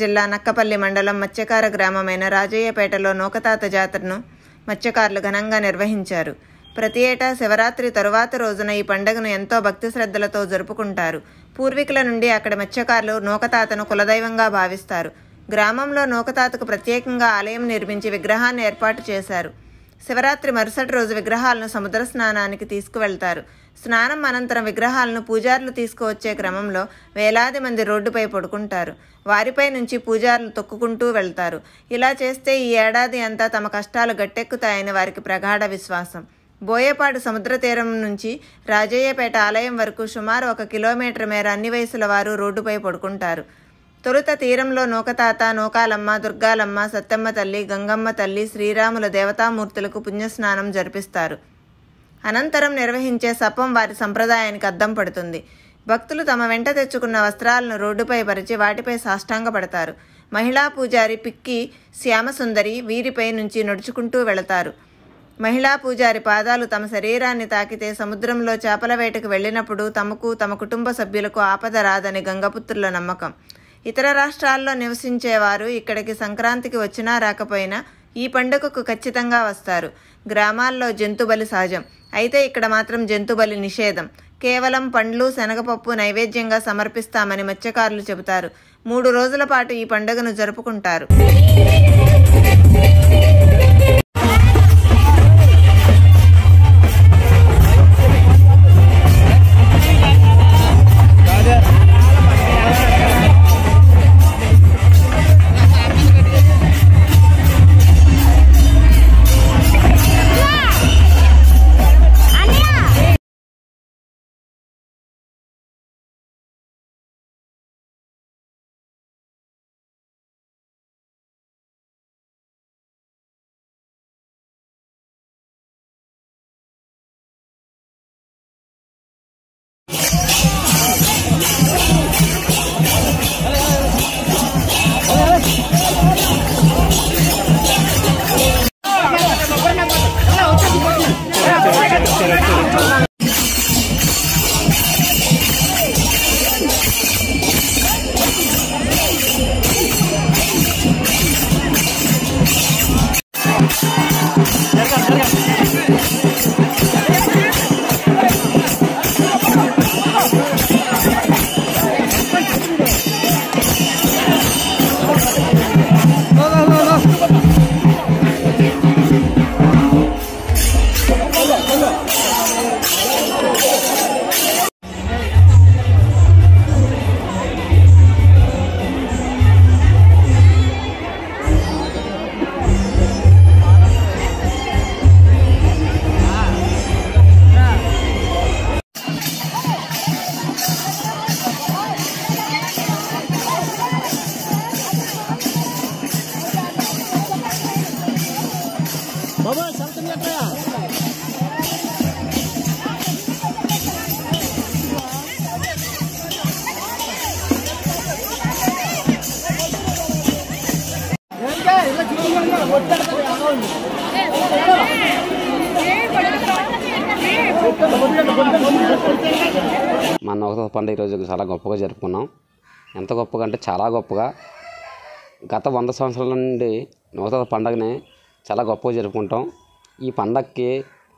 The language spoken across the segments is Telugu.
జిల్లా నక్కపల్లి మండలం మత్స్యకార గ్రామమైన రాజయ్యపేటలో నూకతాత జాతరను మత్స్యకారులు ఘనంగా నిర్వహించారు ప్రతి ఏటా శివరాత్రి తరువాత రోజున ఈ పండుగను ఎంతో భక్తి శ్రద్ధలతో జరుపుకుంటారు పూర్వీకుల నుండి అక్కడి మత్స్యకారులు నూకతాతను కులదైవంగా భావిస్తారు గ్రామంలో నూకతాతకు ప్రత్యేకంగా ఆలయం నిర్మించి విగ్రహాన్ని ఏర్పాటు చేశారు శివరాత్రి మరుసటి రోజు విగ్రహాలను సముద్ర స్నానానికి తీసుకువెళ్తారు స్నానం అనంతరం విగ్రహాలను పూజారులు తీసుకువచ్చే క్రమంలో వేలాది మంది రోడ్డుపై పడుకుంటారు వారిపై నుంచి పూజారులు తొక్కుకుంటూ వెళ్తారు ఇలా చేస్తే ఈ ఏడాది అంతా తమ కష్టాలు గట్టెక్కుతాయని వారికి ప్రగాఢ విశ్వాసం బోయేపాడు సముద్ర తీరం నుంచి రాజయ్యపేట ఆలయం వరకు సుమారు ఒక కిలోమీటర్ మేర అన్ని వయసుల వారు రోడ్డుపై పడుకుంటారు తొలుత తీరంలో నూకతాత నూకాలమ్మ దుర్గాలమ్మ సత్తమ్మ తల్లి గంగమ్మ తల్లి శ్రీరాముల దేవతామూర్తులకు పుణ్యస్నానం జరిపిస్తారు అనంతరం నిర్వహించే సపం వారి సంప్రదాయానికి అద్దం పడుతుంది భక్తులు తమ వెంట తెచ్చుకున్న వస్త్రాలను రోడ్డుపై పరిచి వాటిపై సాష్టాంగపడతారు మహిళా పూజారి పిక్కి శ్యామసుందరి వీరిపై నుంచి నడుచుకుంటూ వెళతారు మహిళా పూజారి పాదాలు తమ శరీరాన్ని తాకితే సముద్రంలో చేపల వేటకు వెళ్ళినప్పుడు తమకు తమ కుటుంబ సభ్యులకు ఆపద రాదని గంగపుత్రుల నమ్మకం ఇతర రాష్ట్రాల్లో నివసించేవారు ఇక్కడికి సంక్రాంతికి వచ్చినా రాకపోయినా ఈ పండుగకు ఖచ్చితంగా వస్తారు గ్రామాల్లో జంతుబలి సహజం అయితే ఇక్కడ మాత్రం జంతుబలి నిషేధం కేవలం పండ్లు శనగపప్పు నైవేద్యంగా సమర్పిస్తామని మత్స్యకారులు చెబుతారు మూడు రోజుల పాటు ఈ పండుగను జరుపుకుంటారు మా నవత పండుగ ఈరోజు చాలా గొప్పగా జరుపుకున్నాం ఎంత గొప్పగా అంటే చాలా గొప్పగా గత వంద సంవత్సరాల నుండి నవత పండుగని చాలా గొప్పగా జరుపుకుంటాం ఈ పండగకి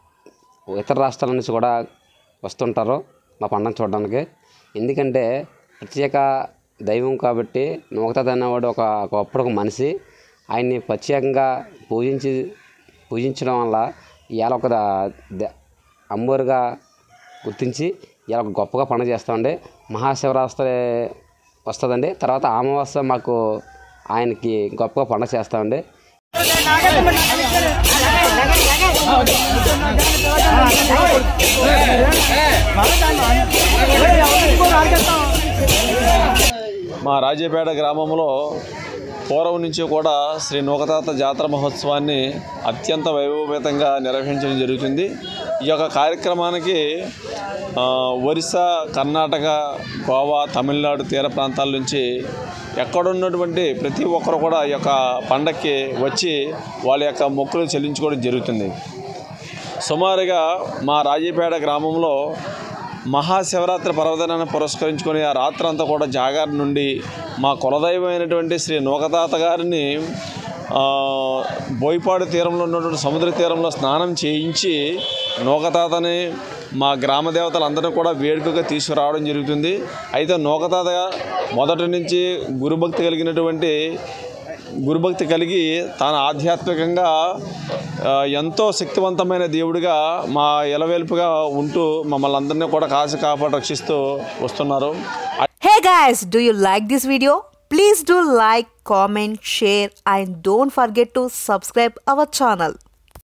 ఇతర రాష్ట్రాల నుంచి కూడా వస్తుంటారు మా పండుగ చూడడానికి ఎందుకంటే ప్రత్యేక దైవం కాబట్టి నూకతాత అనేవాడు ఒక గొప్ప ఒక మనిషి ఆయన్ని ప్రత్యేకంగా పూజించి పూజించడం వల్ల ఇవాళ ఒక ద- ద- అమ్మోరుగా గుర్తించి ఇలా ఒక గొప్పగా పండుగ చేస్తామండి మహాశివరాత్రి వస్తుందండి తర్వాత అమావాస్య మాకు ఆయనకి గొప్పగా పండుగ చేస్తామండి మా రాజేపేట గ్రామంలో పూర్వం నుంచి కూడా శ్రీ నూకతాత జాతర మహోత్సవాన్ని అత్యంత వైభవపేతంగా నిర్వహించడం జరుగుతుంది ఈ యొక్క కార్యక్రమానికి ఆ, ఒరిస్సా కర్ణాటక గోవా తమిళనాడు తీర ప్రాంతాల నుంచి ఎక్కడున్నటువంటి ప్రతి ఒక్కరు కూడా ఈ యొక్క పండక్కి వచ్చి వాళ్ళ యొక్క మొక్కులు చెల్లించుకోవడం జరుగుతుంది సుమారుగా మా రాజీపేట గ్రామంలో మహాశివరాత్రి పర్వదినాన్ని పురస్కరించుకొని ఆ రాత్రంతా కూడా జాగారం నుండి మా కులదైవమైనటువంటి శ్రీ నూకతాత గారిని ఆ, బోయపాడు తీరంలో ఉన్నటువంటి సముద్ర తీరంలో స్నానం చేయించి నూకతాతని మా గ్రామ దేవతలందరినీ కూడా వేడుకగా తీసుకురావడం జరుగుతుంది అయితే నూకతాత మొదటి నుంచి గురుభక్తి కలిగినటువంటి గురుభక్తి కలిగి తాను ఆధ్యాత్మికంగా ఆ, ఎంతో శక్తివంతమైన దేవుడిగా మా ఎలవేల్పుగా ఉంటూ మమ్మల్ని అందరినీ కూడా కాసి కాపాడు రక్షిస్తూ వస్తున్నారు Hey guys, do you like this video? Please do like, comment, share and don't forget to subscribe our channel.